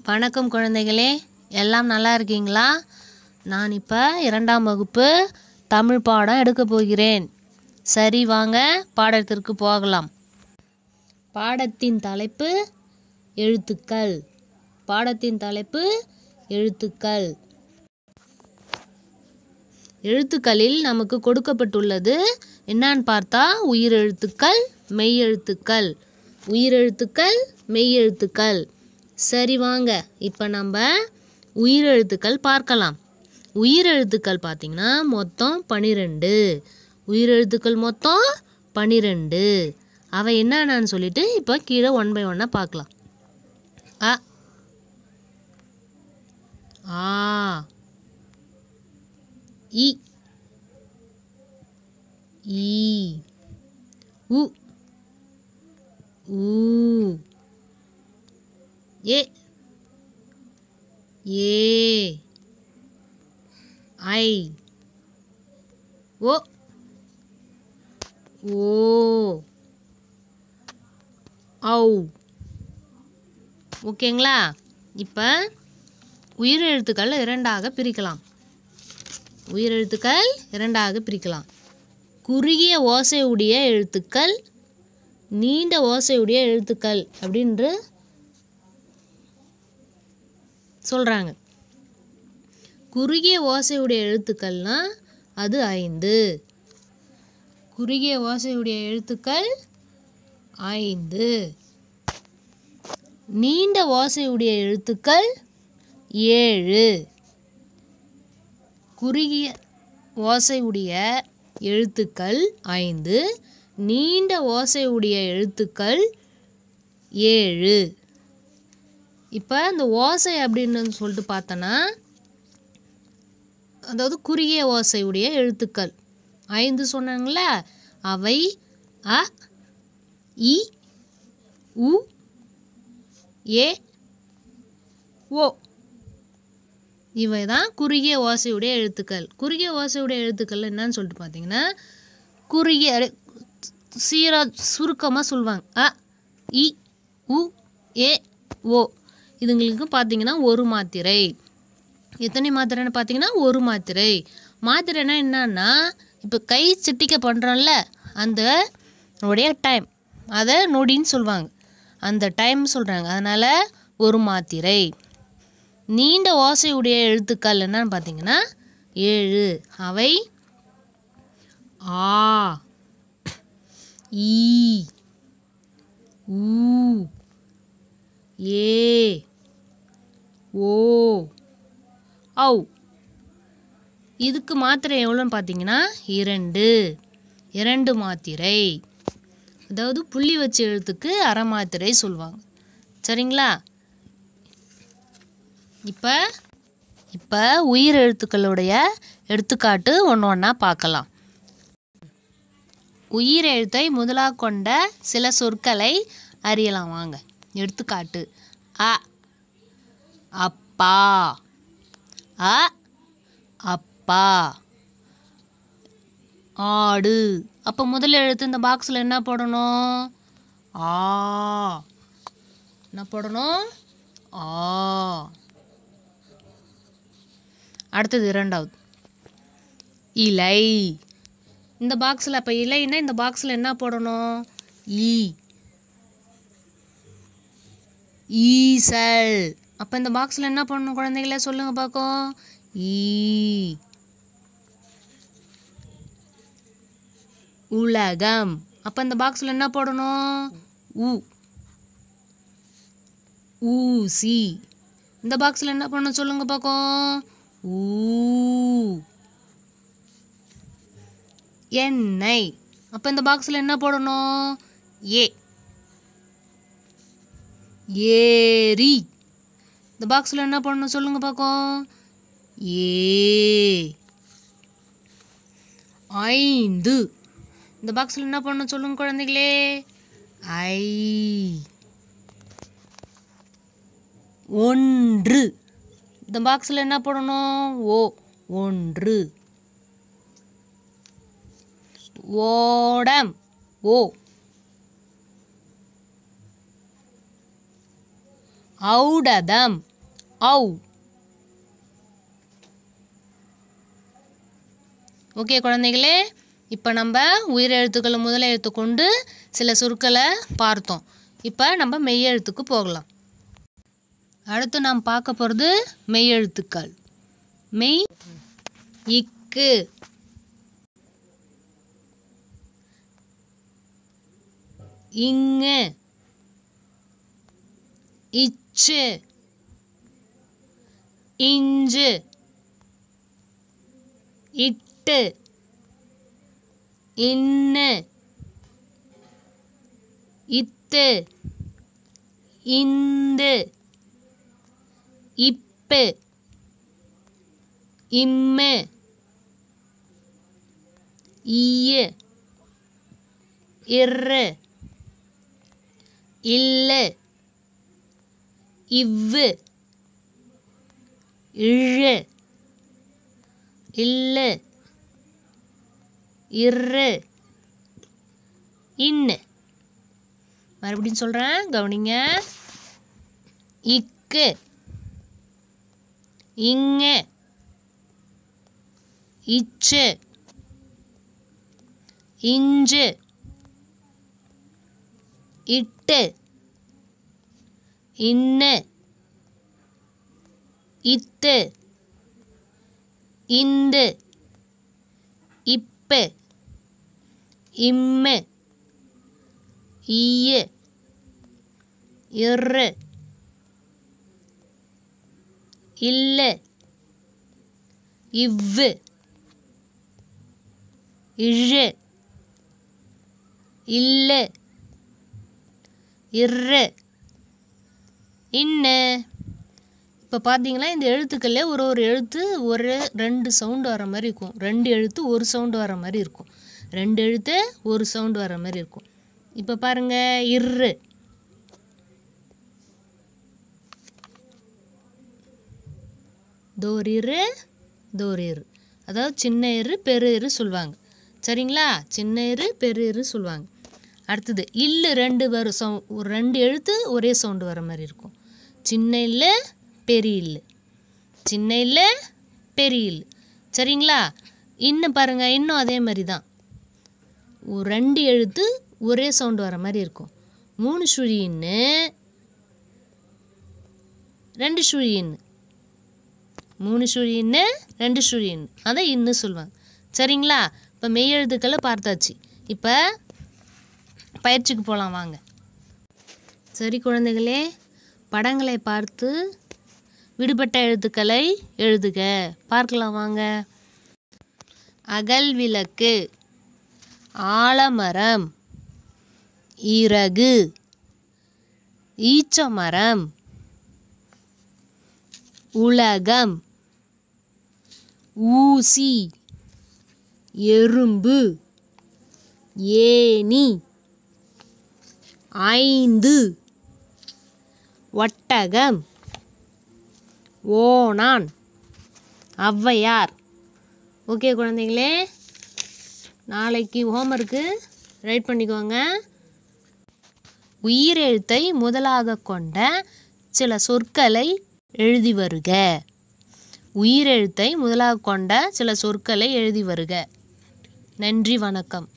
வணக்கம் குழந்தைகளே எல்லாம் நல்லா இருக்கீங்களா நான் இப்போ இரண்டாம் வகுப்பு தமிழ் பாடம் எடுக்க போகிறேன் சரி வாங்க பாடத்திற்கு போகலாம் பாடத்தின் தலைப்பு எழுத்துக்கள் பாடத்தின் தலைப்பு எழுத்துக்கள் எழுத்துக்களில் நமக்கு கொடுக்கப்பட்டுள்ளது என்னன்னு பார்த்தா உயிரெழுத்துக்கள் மெய்யெழுத்துக்கள் உயிரெழுத்துக்கள் மெய்யெழுத்துக்கள் சரி வாங்க இப்போ நம்ம உயிரெழுத்துக்கள் பார்க்கலாம் உயிரெழுத்துக்கள் பார்த்தீங்கன்னா மொத்தம் பன்னிரெண்டு உயிரெழுத்துக்கள் மொத்தம் பன்னிரெண்டு அவை என்னென்னு சொல்லிட்டு இப்போ கீழே ஒன் பை ஒன்னாக பார்க்கலாம் அ ஆ இ ஈ உ ஊ ஏ ஏ ஐ ஓ ஓ ஔ ஓகேங்களா இப்போ உயிரெழுத்துக்கள் இரண்டாக பிரிக்கலாம் உயிரெழுத்துக்கள் இரண்டாக பிரிக்கலாம் குறுகிய ஓசையுடைய எழுத்துக்கள் நீண்ட ஓசையுடைய எழுத்துக்கள் அப்படின்று சொல்கிறாங்க குறுகிய ஓசையுடைய எழுத்துக்கள்னா அது ஐந்து குறுகிய ஓசையுடைய எழுத்துக்கள் ஐந்து நீண்ட ஓசையுடைய எழுத்துக்கள் ஏழு குறுகிய ஓசையுடைய எழுத்துக்கள் ஐந்து நீண்ட ஓசையுடைய எழுத்துக்கள் ஏழு இப்போ இந்த ஓசை அப்படின்னு சொல்லிட்டு பார்த்தோன்னா அதாவது குறுகிய ஓசையுடைய எழுத்துக்கள் ஐந்து சொன்னாங்கள அவை அ இ உ ஏ ஓ இவை தான் குறுகிய ஓசையுடைய எழுத்துக்கள் குறுகிய ஓசையுடைய எழுத்துக்கள் என்னன்னு சொல்லிட்டு பார்த்தீங்கன்னா குறுகிய சீரா சுருக்கமாக சொல்லுவாங்க அ இ உ ஏ ஓ இதுங்களுக்கு பார்த்தீங்கன்னா ஒரு மாத்திரை எத்தனை மாத்திரைன்னு பார்த்தீங்கன்னா ஒரு மாத்திரை மாத்திரைனா என்னன்னா இப்போ கை சிட்டிக்க பண்ணுறோம்ல அந்த உடைய டைம் அதை நொடின்னு சொல்லுவாங்க அந்த டைம் சொல்கிறாங்க அதனால் ஒரு மாத்திரை நீண்ட ஓசையுடைய எழுத்துக்கள் என்னன்னு பார்த்தீங்கன்னா ஏழு அவை ஆ ஈ ஊ ஏ ஓ ஔ இதுக்கு மாத்திரை எவ்வளோன்னு பார்த்தீங்கன்னா இரண்டு இரண்டு மாத்திரை அதாவது புள்ளி வச்ச எழுத்துக்கு அரை மாத்திரை சொல்லுவாங்க சரிங்களா இப்போ இப்போ உயிர் எழுத்துக்களுடைய எடுத்துக்காட்டு ஒன்று ஒன்றா பார்க்கலாம் உயிர் எழுத்தை முதலாக கொண்ட சில சொற்களை அறியலாம் வாங்க எடுத்துக்காட்டு அ அப்பா அ அப்பா ஆடு அப்போ முதல் எழுத்து இந்த பாக்ஸில் என்ன போடணும் ஆ என்ன போடணும் ஆ அடுத்தது இரண்டாவது இலை இந்த பாக்ஸில் அப்போ இலைன்னா இந்த பாக்ஸில் என்ன போடணும் ஈ ஈசல் அப்போ இந்த பாக்ஸில் என்ன பண்ணணும் குழந்தைகள சொல்லுங்க பார்க்கும் ஈ உலகம் அப்போ இந்த பாக்ஸில் என்ன போடணும் உ ஊசி இந்த பாக்ஸில் என்ன பண்ணணும் சொல்லுங்க பார்க்கும் ஊ எண்ணெய் அப்போ இந்த பாக்ஸில் என்ன போடணும் ஏ ஏரி இந்த பாக்ஸில் என்ன பண்ணணும் சொல்லுங்க பார்க்கும் ஏ ஐந்து இந்த பாக்ஸில் என்ன பண்ணணும் சொல்லுங்க குழந்தைகளே ஐ ஒன்று இந்த பாக்ஸில் என்ன போடணும் ஓ ஒன்று ஓடம் ஓ ஔடதம் ஔ ஓகே குழந்தைகளே இப்போ நம்ம உயிரெழுத்துக்களை முதல் எழுத்து கொண்டு சில சொற்களை பார்த்தோம் இப்போ நம்ம மெய்யெழுத்துக்கு போகலாம் அடுத்து நாம் பார்க்க போகிறது மெய்யெழுத்துக்கள் மெய் இக்கு இங்கு இச்சு இஞ்சு இட்டு இன்னு இத்து இந்து இப்பு இம்மு ஈய இரு இல்லு இவ்வு இழு இல்லு இரு இன்னு மறுபடியும் சொல்கிறேன் கவனிங்க இக்கு இங்கு இச்சு இஞ்சு இட்டு இன்னு இத்து இந்து இப்பு இம்மு ஈய இரு இல்லு இவ்வு இழு இல்லு இரு இன்னு இப்போ பார்த்தீங்களா இந்த எழுத்துக்கள்ல ஒரு ஒரு எழுத்து ஒரு ரெண்டு சவுண்டு வர மாதிரி இருக்கும் ரெண்டு எழுத்து ஒரு சவுண்டு வர மாதிரி இருக்கும் ரெண்டு எழுத்து ஒரு சவுண்டு வர மாதிரி இருக்கும் இப்போ பாருங்க இரு தோர் இரு தோர் இரு அதாவது சின்ன இரு பெரு இரு சொல்லுவாங்க சரிங்களா சின்ன இரு பெரு இரு சொல்லுவாங்க அடுத்தது இல்லு ரெண்டு வரும் சவு ஒரு ரெண்டு எழுத்து ஒரே சவுண்டு வர மாதிரி இருக்கும் சின்ன இல்லு பெரிய இல்லு சின்ன இல்லு பெரிய இல்லு சரிங்களா இன்னும் பாருங்க இன்னும் அதே மாதிரி தான் ஒரு ரெண்டு எழுத்து ஒரே சவுண்டு வர மாதிரி இருக்கும் மூணு சுழி இன்னு ரெண்டு சுழி இன்னு மூணு சுழி இன்னு ரெண்டு சுழி இன்னு அதான் இன்னு சொல்லுவாங்க சரிங்களா இப்போ மெய்யெழுத்துக்களை பார்த்தாச்சு இப்போ பயிற்சிக்கு போகலாம் வாங்க சரி குழந்தைகளே படங்களை பார்த்து விடுபட்ட எழுத்துக்களை எழுதுக பார்க்கலாம் வாங்க அகல் விளக்கு ஆலமரம் இறகு ஈச்சமரம் உலகம் ஊசி எறும்பு ஏணி ஐந்து ஒட்டகம் ஓணான் ஔவையார் ஓகே குழந்தைங்களே நாளைக்கு ஹோம்ஒர்க்கு ரைட் பண்ணிக்கோங்க உயிரெழுத்தை முதலாக கொண்ட சில சொற்களை எழுதி வருக உயிரெழுத்தை முதலாக கொண்ட சில சொற்களை எழுதி வருக நன்றி வணக்கம்